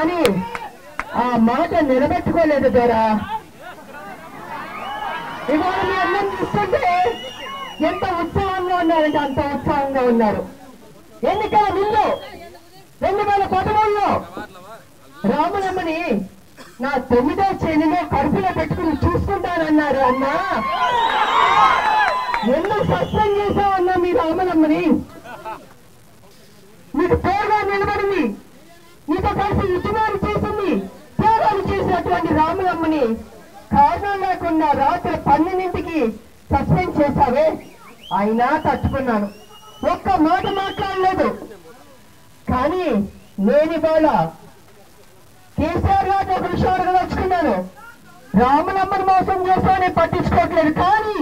కానీ ఆ మాట నిలబెట్టుకోలేదు దొరా ఇవాళ మీ అన్నం చూస్తుంటే ఎంత ఉత్సాహంగా ఉన్నారంటే అంత ఉత్సాహంగా ఉన్నారు ఎన్నికల ముందు రెండు వేల పదమూడులో రాములమ్మని నా తొమ్మిదో చేనిలో కడుపులో పెట్టుకుని చూసుకుంటానన్నారు అన్నా ఎందుకు సస్పెండ్ చేశామన్నా మీ రామలమ్మని మీకు తోడుగా నిలబడింది మీతో కలిసి ఉద్యమాలు చేసింది త్యాగాలు చేసినటువంటి రాములమ్మని కారణం లేకుండా రాత్రి పన్నెండింటికి సస్పెండ్ చేశావే అయినా తట్టుకున్నాను ఒక్క మాట మాట్లాడలేదు కానీ నేను ఇవాళ కేసీఆర్ గారిని ఒక విషయం అడగదలుచుకున్నాను రాములమ్మని మోసం చేస్తామని పట్టించుకోవట్లేదు కానీ